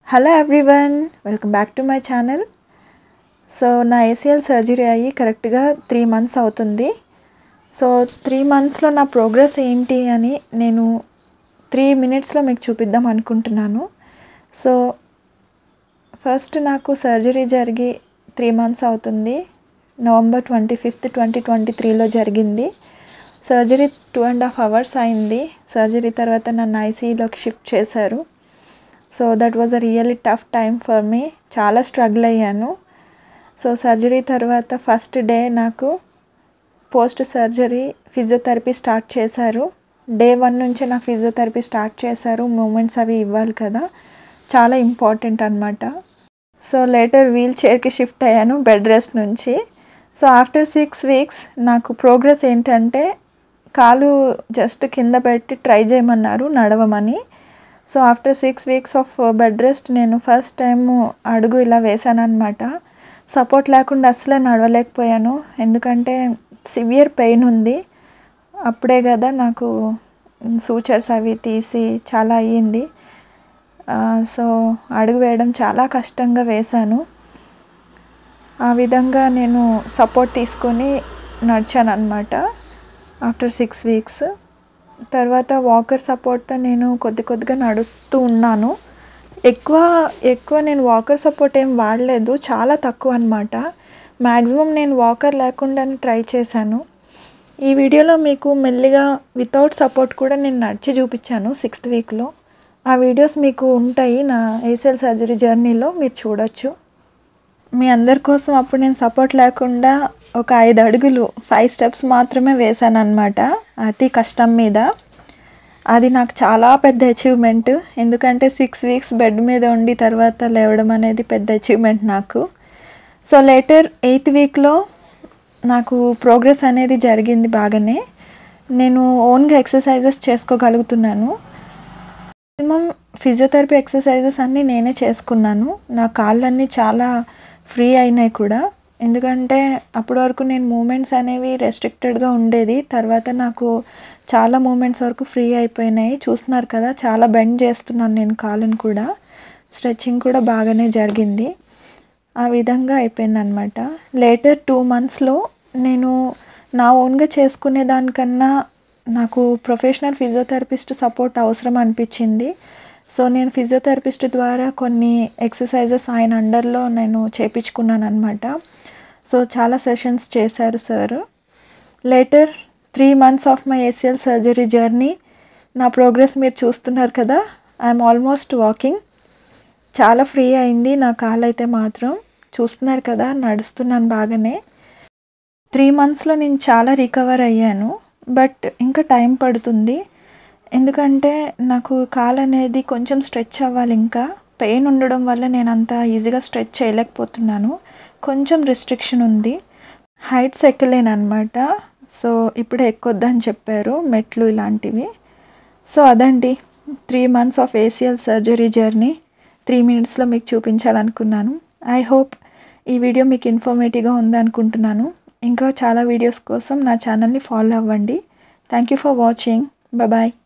hello everyone welcome back to my channel so నా ACL surgery అయ్యి కరెక్ట్గా three months అవుతుంది సో త్రీ మంత్స్లో నా ప్రోగ్రెస్ ఏంటి అని నేను త్రీ మినిట్స్లో మీకు చూపిద్దాం అనుకుంటున్నాను సో ఫస్ట్ నాకు సర్జరీ జరిగి త్రీ మంత్స్ అవుతుంది November twenty fifth twenty twenty త్రీలో జరిగింది surgery two and half hours అయింది సర్జరీ తర్వాత నన్ను ఐసీయూలోకి షిఫ్ట్ చేశారు so that was a really tough time for me చాలా స్ట్రగుల్ అయ్యాను సో సర్జరీ తర్వాత ఫస్ట్ డే నాకు పోస్ట్ సర్జరీ ఫిజియోథెరపీ స్టార్ట్ చేశారు డే వన్ నుంచే నా ఫిజియోథెరపీ స్టార్ట్ చేశారు మూమెంట్స్ అవి ఇవ్వాలి కదా చాలా ఇంపార్టెంట్ అనమాట సో లేటర్ వీల్ చైర్కి షిఫ్ట్ అయ్యాను బెడ్ రెస్ట్ నుంచి సో ఆఫ్టర్ సిక్స్ వీక్స్ నాకు ప్రోగ్రెస్ ఏంటంటే కాలు జస్ట్ కింద పెట్టి ట్రై చేయమన్నారు నడవమని so after six weeks of bed rest నేను ఫస్ట్ టైం అడుగు ఇలా వేసాను అనమాట సపోర్ట్ లేకుండా అసలే నడవలేకపోయాను ఎందుకంటే సివియర్ పెయిన్ ఉంది అప్పుడే కదా నాకు సూచర్స్ అవి తీసి చాలా అయ్యింది సో అడుగు వేయడం చాలా కష్టంగా వేశాను ఆ విధంగా నేను సపోర్ట్ తీసుకొని నడిచాను అనమాట ఆఫ్టర్ సిక్స్ వీక్స్ తర్వాత వాకర్ సపోర్ట్తో నేను కొద్ది కొద్దిగా నడుస్తూ ఉన్నాను ఎక్కువ ఎక్కువ నేను వాకర్ సపోర్ట్ ఏం వాడలేదు చాలా తక్కువ అనమాట మ్యాక్సిమం నేను వాకర్ లేకుండానే ట్రై చేశాను ఈ వీడియోలో మీకు మెల్లిగా వితౌట్ సపోర్ట్ కూడా నేను నడిచి చూపించాను సిక్స్త్ వీక్లో ఆ వీడియోస్ మీకు ఉంటాయి నా ఏసీఎల్ సర్జరీ జర్నీలో మీరు చూడొచ్చు మీ అందరి కోసం అప్పుడు నేను సపోర్ట్ లేకుండా ఒక ఐదు అడుగులు ఫైవ్ స్టెప్స్ మాత్రమే వేశాను అనమాట అతి కష్టం మీద అది నాకు చాలా పెద్ద అచీవ్మెంట్ ఎందుకంటే సిక్స్ వీక్స్ బెడ్ మీద ఉండి తర్వాత లేవడం అనేది పెద్ద అచీవ్మెంట్ నాకు సో లేటర్ ఎయిత్ వీక్లో నాకు ప్రోగ్రెస్ అనేది జరిగింది బాగానే నేను ఓన్గా ఎక్సర్సైజెస్ చేసుకోగలుగుతున్నాను మినిమం ఫిజియోథెరపీ ఎక్సర్సైజెస్ అన్నీ నేనే చేసుకున్నాను నా కాళ్ళన్నీ చాలా ఫ్రీ అయినాయి కూడా ఎందుకంటే అప్పటి వరకు నేను మూమెంట్స్ అనేవి రెస్ట్రిక్టెడ్గా ఉండేది తర్వాత నాకు చాలా మూమెంట్స్ వరకు ఫ్రీ అయిపోయినాయి చూస్తున్నారు కదా చాలా బెండ్ చేస్తున్నాను నేను కాళ్ళని కూడా స్ట్రెచ్చింగ్ కూడా బాగానే జరిగింది ఆ విధంగా అయిపోయింది అనమాట లేటర్ టూ మంత్స్లో నేను నా ఓన్గా చేసుకునే దానికన్నా నాకు ప్రొఫెషనల్ ఫిజియోథెరపిస్ట్ సపోర్ట్ అవసరం అనిపించింది సో నేను ఫిజియోథెరపిస్ట్ ద్వారా కొన్ని ఎక్సర్సైజెస్ ఆయన అండర్లో నేను చేపించుకున్నాను అనమాట సో చాలా సెషన్స్ చేశారు sir later three months of my ACL surgery journey నా ప్రోగ్రెస్ మీరు చూస్తున్నారు కదా ఐఎమ్ ఆల్మోస్ట్ వాకింగ్ చాలా ఫ్రీ అయింది నా కాలు అయితే మాత్రం చూస్తున్నారు కదా నడుస్తున్నాను బాగానే త్రీ మంత్స్లో నేను చాలా రికవర్ అయ్యాను బట్ ఇంకా టైం పడుతుంది ఎందుకంటే నాకు కాలు అనేది కొంచెం స్ట్రెచ్ అవ్వాలి ఇంకా పెయిన్ ఉండడం వల్ల నేను అంత ఈజీగా స్ట్రెచ్ చేయలేకపోతున్నాను కొంచెం రిస్ట్రిక్షన్ ఉంది హైట్స్ ఎక్కలేను అనమాట సో ఇప్పుడే ఎక్కొద్దని చెప్పారు మెట్లు ఇలాంటివి సో అదండి three months of ACL surgery journey three మినిట్స్లో మీకు చూపించాలనుకున్నాను ఐ హోప్ ఈ వీడియో మీకు ఇన్ఫర్మేటివ్గా ఉందనుకుంటున్నాను ఇంకా చాలా వీడియోస్ కోసం నా ఛానల్ని ఫాలో అవ్వండి thank you for watching bye